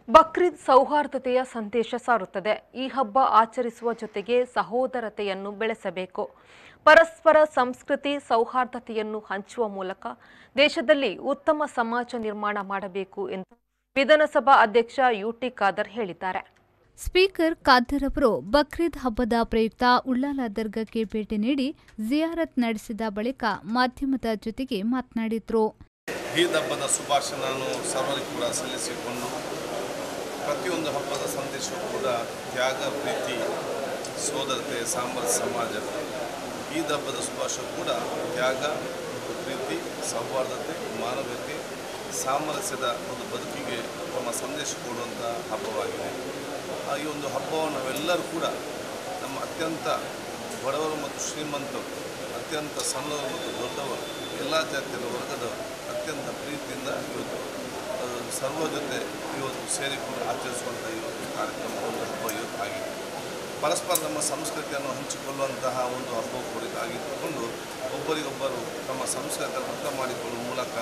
ಬಕ್ರೀದ್ ಸೌಹಾರ್ದತೆಯ ಸಂದೇಶ ಸಾರುತ್ತದೆ ಈ ಹಬ್ಬ ಆಚರಿಸುವ ಜೊತೆಗೆ ಸಹೋದರತೆಯನ್ನು ಬೆಳೆಸಬೇಕು ಪರಸ್ಪರ ಸಂಸ್ಕೃತಿ ಸೌಹಾರ್ದತೆಯನ್ನು ಹಂಚುವ ಮೂಲಕ ದೇಶದಲ್ಲಿ ಉತ್ತಮ ಸಮಾಜ ನಿರ್ಮಾಣ ಮಾಡಬೇಕು ಎಂದು ವಿಧಾನಸಭಾ ಅಧ್ಯಕ್ಷ ಯುಟಿ ಖಾದರ್ ಹೇಳಿದ್ದಾರೆ ಸ್ಪೀಕರ್ ಖಾದರ್ ಅವರು ಬಕ್ರೀದ್ ಹಬ್ಬದ ಪ್ರಯುಕ್ತ ಉಳ್ಳಾಲ ದರ್ಗಾಕ್ಕೆ ಭೇಟಿ ನೀಡಿ ಜಿಯಾರತ್ ನಡೆಸಿದ ಬಳಿಕ ಮಾಧ್ಯಮದ ಜೊತೆಗೆ ಮಾತನಾಡಿದ್ರು ಈದ್ ಹಬ್ಬದ ಶುಭಾಶಯ ನಾನು ಸರ್ವರಿಗೂ ಕೂಡ ಸಲ್ಲಿಸಿಕೊಂಡು ಪ್ರತಿಯೊಂದು ಹಬ್ಬದ ಸಂದೇಶವೂ ಕೂಡ ತ್ಯಾಗ ಪ್ರೀತಿ ಸೋದರತೆ ಸಾಮರಸ್ಯ ಸಮಾಜ ಈದ್ ಹಬ್ಬದ ಶುಭಾಶಯ ಕೂಡ ತ್ಯಾಗ ಮತ್ತು ಪ್ರೀತಿ ಸೌಹಾರ್ದತೆ ಮಾನವೀಯತೆ ಸಾಮರಸ್ಯದ ಒಂದು ಬದುಕಿಗೆ ನಮ್ಮ ಸಂದೇಶ ಕೊಡುವಂಥ ಹಬ್ಬವಾಗಿದೆ ಆ ಈ ಒಂದು ಹಬ್ಬವನ್ನು ನಾವೆಲ್ಲರೂ ಕೂಡ ನಮ್ಮ ಅತ್ಯಂತ ಬಡವರು ಮತ್ತು ಶ್ರೀಮಂತರು ಅತ್ಯಂತ ಸಣ್ಣವರು ಮತ್ತು ದೊಡ್ಡವರು ಎಲ್ಲ ಜಾತಿಯ ವರ್ಗದವರು ಅತ್ಯಂತ ಪ್ರೀತಿಯಿಂದ ಇವತ್ತು ಆ, ಸರ್ವ ಜೊತೆ ಇವತ್ತು ಸೇರಿಕೊಂಡು ಆಚರಿಸುವಂಥ ಇವತ್ತು ಕಾರ್ಯಕ್ರಮ ಒಂದು ಹಬ್ಬ ಇವತ್ತು ಆಗಿದೆ ಪರಸ್ಪರ ನಮ್ಮ ಸಂಸ್ಕೃತಿಯನ್ನು ಹಂಚಿಕೊಳ್ಳುವಂತಹ ಒಂದು ಹಬ್ಬ ಕೂಡ ಆಗಿಟ್ಟುಕೊಂಡು ಒಬ್ಬರಿಗೊಬ್ಬರು ತಮ್ಮ ಸಂಸ್ಕೃತಿಯನ್ನು ಅರ್ಥ ಮಾಡಿಕೊಳ್ಳುವ ಮೂಲಕ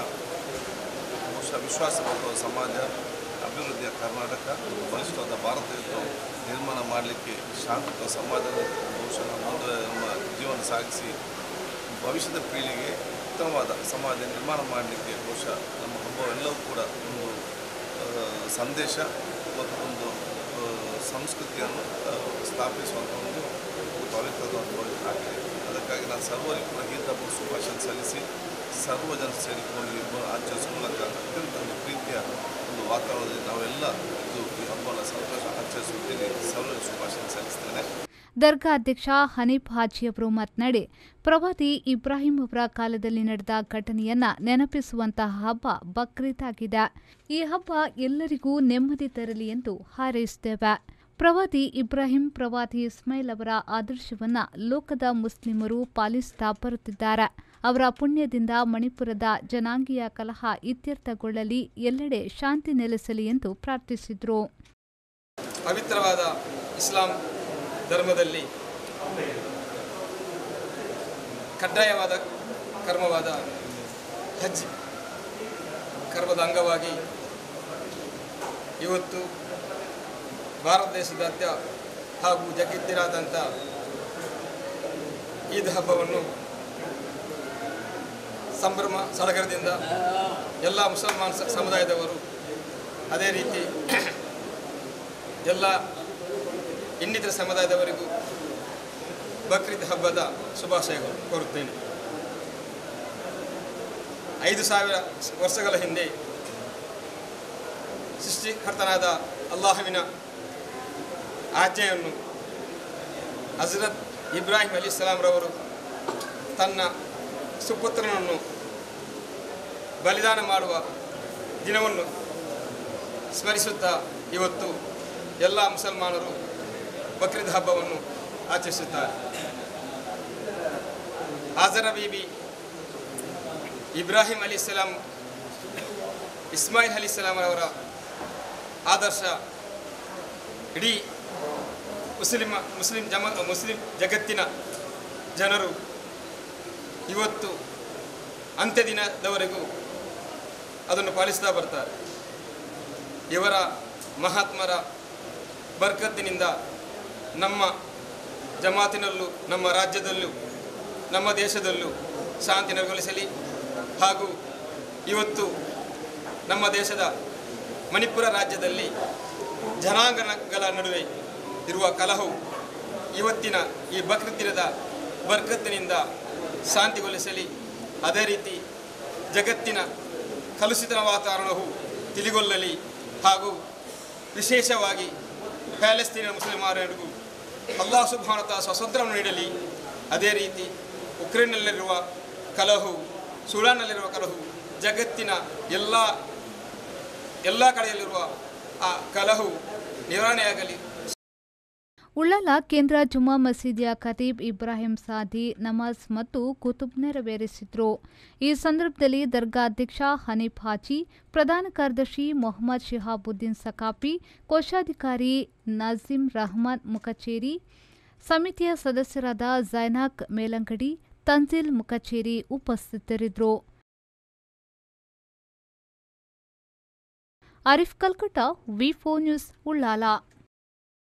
ಬಹುಶಃ ವಿಶ್ವಾಸ ಬರುವ ಸಮಾಜ ಅಭಿವೃದ್ಧಿಯ ಕರ್ನಾಟಕ ಬಲಿಷ್ಠವಾದ ಭಾರತ ಯುದ್ಧ ನಿರ್ಮಾಣ ಮಾಡಲಿಕ್ಕೆ ಶಾಂತ ಸಮಾಜ ಬಹುಶಃ ನಾವು ಮುಂದೆ ನಮ್ಮ ಜೀವನ ಸಾಗಿಸಿ ಭವಿಷ್ಯದ ಪೀಳಿಗೆ ಉತ್ತಮವಾದ ಸಮಾಜ ನಿರ್ಮಾಣ ಮಾಡಲಿಕ್ಕೆ ಬಹುಶಃ ನಮ್ಮ ಹಬ್ಬವೆಲ್ಲವೂ ಕೂಡ ಒಂದು ಆ, ಸಂದೇಶ ಮತ್ತು ಒಂದು ಆ, ಸಂಸ್ಕೃತಿಯನ್ನು ಆ, ಸ್ಥಾಪಿಸುವಂಥ ಒಂದು ಪವಿತ್ರದ ಒಂದು ಆಗಿದೆ ಅದಕ್ಕಾಗಿ ನಾನು ಸರ್ವರಿಗೂ ಕೂಡ ಈದ್ ಹಬ್ಬ ಶುಭಾಶಯ ಸಲ್ಲಿಸಿ ಸರ್ವ ಜನ ಸೇರಿಕೊಂಡು ಈ ಹಬ್ಬ ಆಚರಿಸುವ ಮೂಲಕ ಅತ್ಯಂತ ಒಂದು ಪ್ರೀತಿಯ ಒಂದು ವಾತಾವರಣದಲ್ಲಿ ನಾವೆಲ್ಲ ಇದು ಈ ಹಬ್ಬನ ಸಂತೋಷ ಆಚರಿಸುತ್ತೇನೆ ಸರ್ವರಿಗೂ ಶುಭಾಶಯ ಸಲ್ಲಿಸ್ತೇನೆ ದರ್ಗಾ ಅಧ್ಯಕ್ಷ ಹನೀಫ್ ಹಾಜಿ ಅವರು ಮಾತನಾಡಿ ಪ್ರವಾದಿ ಇಬ್ರಾಹಿಂ ಅವರ ಕಾಲದಲ್ಲಿ ನಡೆದ ಘಟನೆಯನ್ನ ನೆನಪಿಸುವಂತಹ ಹಬ್ಬ ಬಕ್ರೀದ್ ಆಗಿದೆ ಈ ಹಬ್ಬ ಎಲ್ಲರಿಗೂ ನೆಮ್ಮದಿ ತರಲಿ ಎಂದು ಹಾರೈಸುತ್ತೇವೆ ಪ್ರವಾದಿ ಇಬ್ರಾಹಿಂ ಪ್ರವಾದಿ ಇಸ್ಮಾಯಿಲ್ ಅವರ ಆದರ್ಶವನ್ನ ಲೋಕದ ಮುಸ್ಲಿಮರು ಪಾಲಿಸುತ್ತಾ ಬರುತ್ತಿದ್ದಾರೆ ಅವರ ಪುಣ್ಯದಿಂದ ಮಣಿಪುರದ ಜನಾಂಗೀಯ ಕಲಹ ಇತ್ಯರ್ಥಗೊಳ್ಳಲಿ ಎಲ್ಲೆಡೆ ಶಾಂತಿ ನೆಲೆಸಲಿ ಎಂದು ಪ್ರಾರ್ಥಿಸಿದರು ಪವಿತ್ರವಾದ ಇಸ್ಲಾಂ ಧರ್ಮದಲ್ಲಿ ಕಡ್ಡಾಯವಾದ ಕರ್ಮವಾದ ಹಜ್ ಕರ್ಮದ ಅಂಗವಾಗಿ ಇವತ್ತು ಭಾರತ ದೇಶದಾದ್ಯ ಹಾಗೂ ಜಗತ್ತಿನಾದ್ಯಂತ ಈದ್ ಹಬ್ಬವನ್ನು ಸಂಭ್ರಮ ಸಡಗರದಿಂದ ಎಲ್ಲ ಮುಸಲ್ಮಾನ್ ಸ- ಸಮುದಾಯದವರು ಅದೇ ರೀತಿ ಎಲ್ಲ ಇನ್ನಿತರ ಸಮುದಾಯದವರಿಗೂ ಬಕ್ರೀದ್ ಹಬ್ಬದ ಶುಭಾಶಯಗಳು ಕೋರುತ್ತೇನೆ ಐದು ಸಾವಿರ ವರ್ಷಗಳ ಹಿಂದೆ ಸೃಷ್ಟಿಕರ್ತನಾದ ಅಲ್ಲಾಹುವಿನ ಆಜ್ಞೆಯನ್ನು ಹಜರತ್ ಇಬ್ರಾಹಿಂ ಅಲಿ ರವರು ತನ್ನ ಸುಪುತ್ರನನ್ನು ಬಲಿದಾನ ಮಾಡುವ ದಿನವನ್ನು ಸ್ಮರಿಸುತ್ತಾ ಇವತ್ತು ಎಲ್ಲ ಮುಸಲ್ಮಾನರು ಬಕ್ರೀದ್ ಹಬ್ಬವನ್ನು ಆಚರಿಸುತ್ತಾರೆ ಹಾಜರ ಬೀಬಿ ಇಬ್ರಾಹಿಂ ಅಲಿ ಸಲಾಂ ಇಸ್ಮಾಯಿಲ್ ಅಲಿ ಅವರ ಆದರ್ಶ ಇಡೀ ಮುಸ್ಲಿಮ ಮುಸ್ಲಿಂ ಜಮ ಮುಸ್ಲಿಂ ಜಗತ್ತಿನ ಜನರು ಇವತ್ತು ಅಂತ್ಯ ದಿನದವರೆಗೂ ಅದನ್ನು ಪಾಲಿಸ್ತಾ ಬರ್ತಾರೆ ಇವರ ಮಹಾತ್ಮರ ಬರ್ಕತ್ತಿನಿಂದ ನಮ್ಮ ಜಮಾತಿನಲ್ಲೂ ನಮ್ಮ ರಾಜ್ಯದಲ್ಲೂ ನಮ್ಮ ದೇಶದಲ್ಲೂ ಶಾಂತಿ ನೆಲೆಗೊಳಿಸಲಿ ಹಾಗೂ ಇವತ್ತು ನಮ್ಮ ದೇಶದ ಮಣಿಪುರ ರಾಜ್ಯದಲ್ಲಿ ಜನಾಂಗಗಳ ನಡುವೆ ಇರುವ ಕಲಹವು ಇವತ್ತಿನ ಈ ಬಕ್ರೀದ್ ದಿನದ ಬರ್ಕತ್ತಿನಿಂದ ಶಾಂತಿಗೊಳಿಸಲಿ ಅದೇ ರೀತಿ ಜಗತ್ತಿನ ಕಲುಷಿತ ವಾತಾವರಣವು ತಿಳಿಗೊಳ್ಳಲಿ ಹಾಗೂ ವಿಶೇಷವಾಗಿ ಪ್ಯಾಲೆಸ್ತೀನ ಮುಸ್ಲಿಮರಿಗೂ ಅಲ್ಲಾಹ್ ಸುಭಾನತ ಸ್ವಾತಂತ್ರ್ಯವನ್ನು ನೀಡಲಿ ಅದೇ ರೀತಿ ಉಕ್ರೇನ್ನಲ್ಲಿರುವ ಕಲಹು ಸುಡಾನ್ನಲ್ಲಿರುವ ಕಲಹು ಜಗತ್ತಿನ ಎಲ್ಲ ಎಲ್ಲ ಕಡೆಯಲ್ಲಿರುವ ಆ ಕಲಹು ನಿವಾರಣೆಯಾಗಲಿ ಉಳ್ಳಾಲ ಕೇಂದ್ರ ಜುಮಾ ಮಸೀದಿಯ ಖತೀಬ್ ಇಬ್ರಾಹಿಂ ಸಾದಿ ನಮಾಜ್ ಮತ್ತು ಕುತುಬ್ ನೆರವೇರಿಸಿದ್ರು ಈ ಸಂದರ್ಭದಲ್ಲಿ ದರ್ಗಾ ಅಧ್ಯಕ್ಷ ಹನೀಫ್ ಹಾಜಿ ಪ್ರಧಾನ ಕಾರ್ಯದರ್ಶಿ ಮೊಹಮ್ಮದ್ ಶಿಹಾಬುದ್ದೀನ್ ಸಕಾಪಿ ಕೋಶಾಧಿಕಾರಿ ನಜೀಂ ರಹಮಾನ್ ಮುಕಚೇರಿ ಸಮಿತಿಯ ಸದಸ್ಯರಾದ ಜೈನಾಕ್ ಮೇಲಂಗಡಿ ತಂಜಿಲ್ ಮುಕಚೇರಿ ಉಪಸ್ಥಿತರಿದ್ದರು ಆರಿಫ್ ಕಲ್ಕಟ್ಟ ವಿ ನ್ಯೂಸ್ ಉಳ್ಳಾಲ